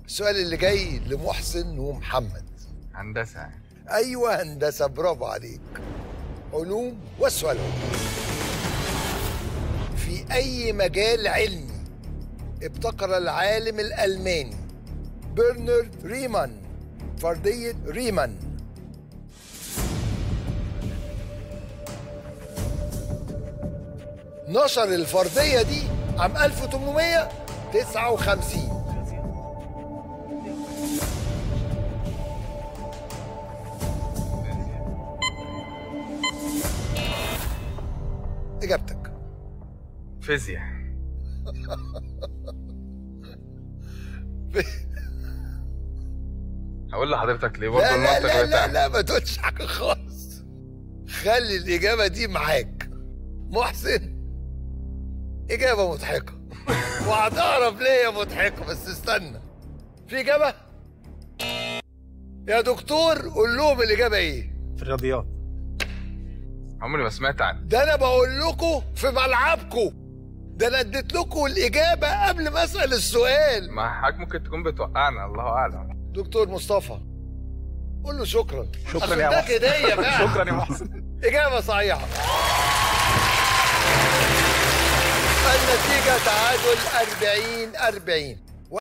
السؤال اللي جاي لمحسن ومحمد هندسه ايوه هندسه برافو عليك علوم والسؤال هو في اي مجال علمي ابتكر العالم الالماني برنارد ريمان فرديه ريمان نشر الفرديه دي عام 1859 اجابتك فيزياء هقول لحضرتك ليه برضه لا لا المنطق لا لا, بتاعك لا ما تقولش حاجه خالص خلي الاجابه دي معاك محسن اجابه مضحكه وهتعرف ليه هي مضحكه بس استنى في اجابه يا دكتور قول لهم الاجابه ايه في الرياضيات عمري ما سمعت عن ده انا بقول لكم في ملعبكم ده انا اديت لكم الاجابه قبل ما اسال السؤال ما حضرتك ممكن تكون بتوقعنا الله اعلم دكتور مصطفى قول له شكرا شكرا أصل يا ده محسن. هديه بقى شكرا يا محسن إجابة صحيحة النتيجة تعادل 40 40